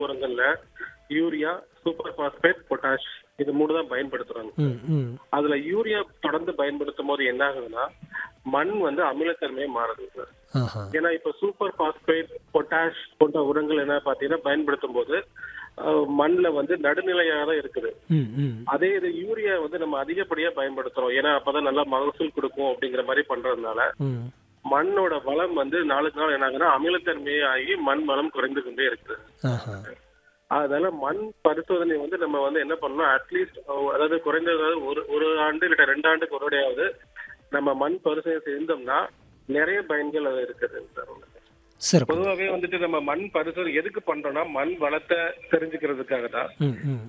உரங்கள்ல urea super phosphate potash இது மூணு தான் பயன்படுத்துறாங்க ம் ம் அதுல யூரியா தொடர்ந்து பயன்படுத்தும் போது என்ன ஆகுதுன்னா மண் வந்து அமிலத்தன்மையை மாறுது சார் ஆஹா ஏன்னா இப்ப சூப்பர் பாஸ்பேட் பொட்டாஷ் போன்ற உரங்கள் என்ன பாத்தீங்கன்னா பயன்படுத்தும் போது அஹ், மண்ணுல வந்து நடுநிலையாக தான் இருக்குது ம் ம் அதே இது யூரியா வந்து நம்ம அதிகப்படியா பயன்படுத்துறோம் ஏன்னா அப்பதான் நல்லா மகசூல் கொடுக்கும் அப்படிங்கிற மாதிரி பண்றதுனால ம் மண்ணோட வளம் வந்து நாளுக்கு நாள் என்ன ஆகுதுன்னா அமிலத்தன்மையே ஆகி மண் வளம் குறைந்து கொண்டே இருக்குது ஆஹா அதனால மண் பரிசோதனை வந்து நம்ம வந்து என்ன பண்ணணும் அட்லீஸ்ட் அதாவது குறைந்தது ஒரு ஒரு ஆண்டு இல்ல ரெண்டு ஆண்டுக்கு ஒரு வாட்டியாவது நம்ம மண் பரிசோதனை செய்தோம்னா நிறைய பயன்கள் அது இருக்குது சார் உங்களுக்கு. சிறப்பு பொதுவாகவே வந்துட்டு நம்ம மண் பரிசோதனை எதுக்கு பண்றோம்னா மண் வளத்தை தெரிஞ்சுக்கிறதுக்காக தான் ம் ம்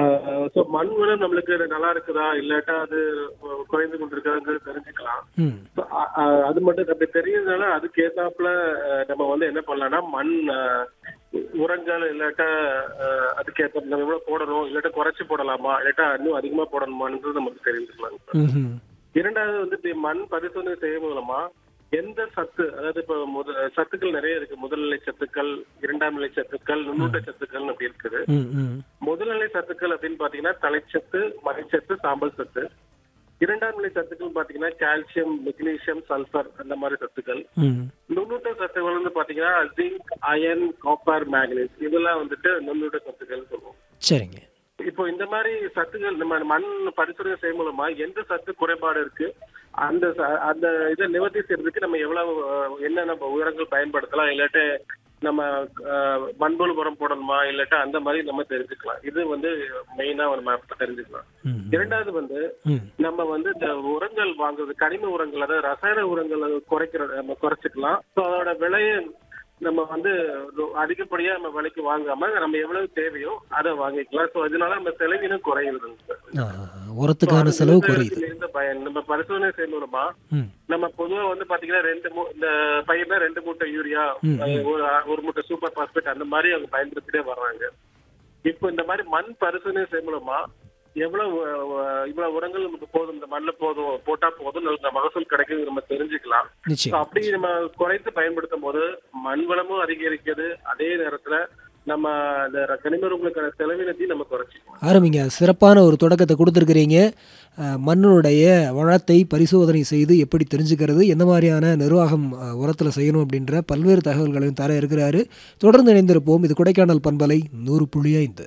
ஸோ மண் வளம் நம்மளுக்கு நல்லா இருக்குதா இல்லாட்டா அது குறைந்து கொண்டிருக்காங்கிறது தெரிஞ்சுக்கலாம் ம் So, அ- அ- அது மட்டும் அப்படி தெரியறதுனால அதுக்கு ஏத்தாப்புல அஹ், நம்ம வந்து என்ன பண்ணலாம்னா மண் அஹ், உரங்கள் இல்லாட்டா அஹ், அதுக்கு ஏத்த நம்ம எவ்வளவு போடணும் இல்லாட்டா குறைச்சு போடலாமா இல்லாட்டா இன்னும் அதிகமா போடணுமான்றது நமக்கு தெரிஞ்சுக்கலாம் சார். ம் ம் இரண்டாவது வந்து இப்படி மண் பரிசோதனை செய்யும் மூலமா எந்த சத்து அதாவது இப்ப முத சத்துக்கள் நிறைய இருக்கு முதல்நிலை சத்துக்கள் இரண்டாம் நிலை சத்துக்கள் நுண்ணூட்ட சத்துக்கள் அப்படி இருக்குது ம் ம் முதல்நிலை சத்துக்கள் அப்படின்னு பாத்தீங்கன்னா தலைச்சத்து மணிச்சத்து சாம்பல் சத்து இரண்டாம் நிலை சத்துக்கள் பாத்தீங்கன்னா கால்சியம் மெக்னீசியம் சல்பர் அந்த மாதிரி சத்துக்கள் ம் நுண்ணூட்ட சத்துக்கள் வந்து பாத்தீங்கன்னா ஜிங்க் அயன் காப்பர் மேக்னீஸ் இதெல்லாம் வந்துட்டு நுண்ணூட்ட சத்துக்கள் சொல்லுவோம் சரிங்க இப்போ இந்த மாதிரி சத்துக்கள் நம்ம மண் பரிசோதனை செய்யும் மூலமா எந்த சத்து குறைபாடு இருக்கு அந்த ச- அந்த இதை நிவர்த்தி செய்யறதுக்கு நம்ம எவ்வளவு அஹ், என்னென்ன உரங்கள் பயன்படுத்தலாம் இல்லாட்ட நம்ம அஹ், மண்புழு உரம் போடணுமா இல்லாட்டா அந்த மாதிரி நம்ம தெரிஞ்சுக்கலாம் இது வந்து மெயினா நம்ம தெரிஞ்சுக்கலாம் ம் இரண்டாவது வந்து ம் நம்ம வந்து இந்த உரங்கள் வாங்குறது கனிம உரங்கள் அதாவது ரசாயன உரங்களை குறைக்கிற நம்ம குறைச்சிக்கலாம் ஸோ அதோட விலையை நம்ம வந்து ரொ- அதிகப்படியா நம்ம விலைக்கு வாங்காம நம்ம எவ்வளவு தேவையோ அதை வாங்கிக்கலாம் ஸோ இதனால நம்ம செலவினம் குறையுதுங்க சார் ஆஹா. உரத்துக்கான செலவு குறையுது இந்த பயன் நம்ம பரிசோதனை செய்யணுமா ம் நம்ம பொதுவா வந்து பாத்தீங்கன்னா ரெண்டு மூ- இந்த பையனா ரெண்டு மூட்டை யூரியா ம், அஹ், ஒரு ஒரு மூட்டை சூப்பர் பாஸ்பேட் அந்த மாதிரி அவங்க பயன்படுத்திட்டே வர்றாங்க இப்போ இந்த மாதிரி மண் பரிசோதனை செய்யும் மூலமா எவ்வளவு அஹ், இவ்வளவு உரங்கள் நமக்கு போதும் இந்த மண்ணுல போதும் போட்டா போதும் நல்ல மகசூல் கிடைக்கும் நம்ம தெரிஞ்சுக்கலாம் So, நிச்சயம் அப்படி நம்ம குறைத்து பயன்படுத்தும் போது மண் வளமும் அதிகரிக்கிறது அதே நேரத்துல நம்ம இந்த கனிமருங்களுக்கான செலவினத்தையும் நம்ம குறைச்சிக்கலாம் ஆரம்பிங்க சிறப்பான ஒரு தொடக்கத்தை கொடுத்துருக்கிறீங்க அஹ், மண்ணினுடைய வளத்தை பரிசோதனை செய்து எப்படி தெரிஞ்சுக்கிறது எந்த மாதிரியான நிர்வாகம் அஹ், உரத்தில் செய்யணும் அப்படின்ற பல்வேறு தகவல்களையும் தர இருக்கிறாரு தொடர்ந்து இணைந்திருப்போம் இது கொடைக்கானல் பண்பலை நூறு புள்ளி ஐந்து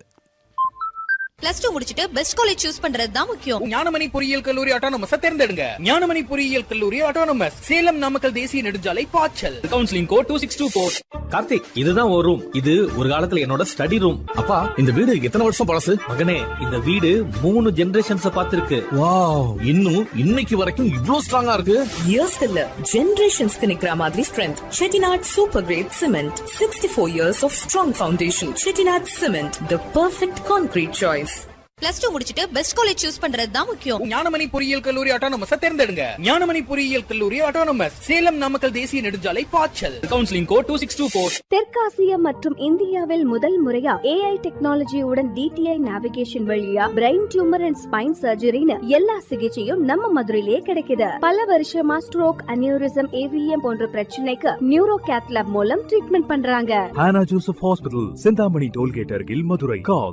பிளஸ் டூ முடிச்சிட்டு பெஸ்ட் காலேஜ் சூஸ் பண்றது தான் முக்கியம் ஞானமணி பொறியியல் கல்லூரி ஆட்டோனமஸ் தேர்ந்தெடுங்க ஞானமணி பொறியியல் கல்லூரி ஆட்டோனமஸ் சேலம் நாமக்கல் தேசிய நெடுஞ்சாலை பாய்ச்சல் counselling code two six two four Karthik இதுதான் ஒரு ரூம் இது ஒரு காலத்துல என்னோட ஸ்டடி ரூம் அப்பா இந்த வீடு எத்தனை வருஷம் பழசு மகனே இந்த வீடு மூணு ஜெனரேஷன்ஸ் பார்த்திருக்கு வாவ் இன்னும் இன்னைக்கு வரைக்கும் இவ்ளோ ஸ்ட்ராங்கா இருக்கு இயர்ஸ் இல்ல ஜெனரேஷன்ஸ்க்கு நிக்கிற மாதிரி strength Chettinad super grade cement sixty four years of strong foundation Chettinad cement the perfect concrete choice plus two முடிச்சிட்டு பெஸ்ட் காலேஜ் சூஸ் பண்றது தான் முக்கியம் ஞானமணி பொறியியல் கல்லூரி ஆட்டோனமஸ் தேர்ந்தெடுங்க ஞானமணி பொறியியல் கல்லூரி ஆட்டோனமஸ் சேலம் நாமக்கல் தேசிய நெடுஞ்சாலை பாய்ச்சல் counselling code two six two four தெற்காசியா மற்றும் இந்தியாவில் முதல் முறையா ஏஐ டெக்னாலஜியுடன் டிடிஐ நேவிகேஷன் வழியா பிரெயின் டியூமர் அண்ட் ஸ்பைன் சர்ஜரின்னு எல்லா சிகிச்சையும் நம்ம மதுரையிலே கிடைக்குது பல வருஷமா ஸ்ட்ரோக் அனியூரிசம் ஏவிஎம் போன்ற பிரச்சனைக்கு நியூரோ கேத்லாப் மூலம் ட்ரீட்மெண்ட் பண்றாங்க Hannah Joseph Hospital, Sindhamani Tollgate Argil, Madurai. Call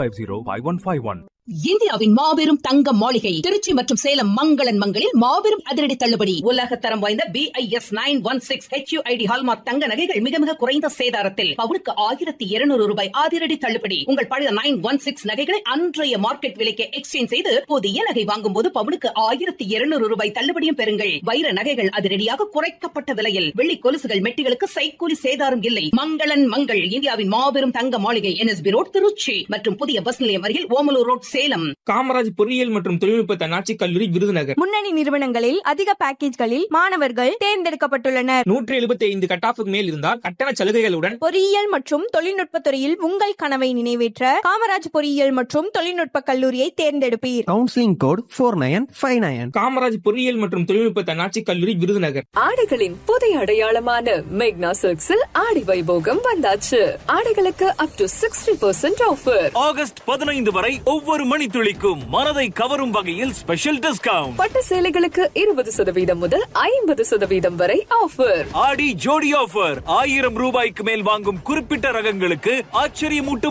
350-5151. இந்தியாவின் மாபெரும் தங்க மாளிகை திருச்சி மற்றும் சேலம் மங்களன் மங்களில் மாபெரும் அதிரடி தள்ளுபடி உலக தரம் வாய்ந்த B I S nine one six HUID hallmark தங்க நகைகள் மிக மிக குறைந்த சேதாரத்தில் பவுனுக்கு ஆயிரத்தி இருநூறு ரூபாய் அதிரடி தள்ளுபடி உங்கள் பழைய நைன் ஒன் சிக்ஸ் நகைகளை அன்றைய மார்க்கெட் விலைக்கு எக்ஸ்சேஞ்ச் செய்து புதிய நகை வாங்கும் போது பவுனுக்கு ஆயிரத்தி இருநூறு ரூபாய் தள்ளுபடியும் பெறுங்கள் வைர நகைகள் அதிரடியாக குறைக்கப்பட்ட விலையில் வெள்ளி கொலுசுகள் மெட்டிகளுக்கு சைக்கூலி சேதாரம் இல்லை மங்களன் மங்கள் இந்தியாவின் மாபெரும் தங்க மாளிகை என்எஸ்பி ரோட் திருச்சி மற்றும் புதிய பஸ் நிலையம் அருகில் ஓமலூர் ரோட் சேலம் காமராஜ் பொறியியல் மற்றும் தொழில்நுட்ப தன்னாட்சி கல்லூரி விருதுநகர் முன்னணி நிறுவனங்களில் அதிக பேக்கேஜ்களில் மாணவர்கள் தேர்ந்தெடுக்கப்பட்டுள்ளனர் நூற்றி எழுபத்தி ஐந்து கட்டாஃபுக்கு மேல் இருந்தால் கட்டண சலுகைகளுடன் பொறியியல் மற்றும் தொழில்நுட்ப துறையில் உங்கள் கனவை நிறைவேற்ற காமராஜ் பொறியியல் மற்றும் தொழில்நுட்ப கல்லூரியை தேர்ந்தெடுப்பீர் counselling code four nine five nine Kamaraj பொறியியல் மற்றும் தொழில்நுட்ப தன்னாட்சி கல்லூரி விருதுநகர் ஆடைகளின் புதிய அடையாளமான மேக்னா சில்க்ஸில் ஆடி வைபோகம் வந்தாச்சு ஆடைகளுக்கு up to sixty percent offer August பதினைந்து வரை ஒவ்வொரு ஒவ்வொரு மணித்துளிக்கும் மனதை கவரும் வகையில் ஸ்பெஷல் டிஸ்கவுண்ட் பட்டு சேலைகளுக்கு இருபது சதவீதம் முதல் ஐம்பது சதவீதம் வரை ஆஃபர் ஆடி ஜோடி ஆஃபர் ஆயிரம் ரூபாய்க்கு மேல் வாங்கும் குறிப்பிட்ட ரகங்களுக்கு ஆச்சரியமூட்டும்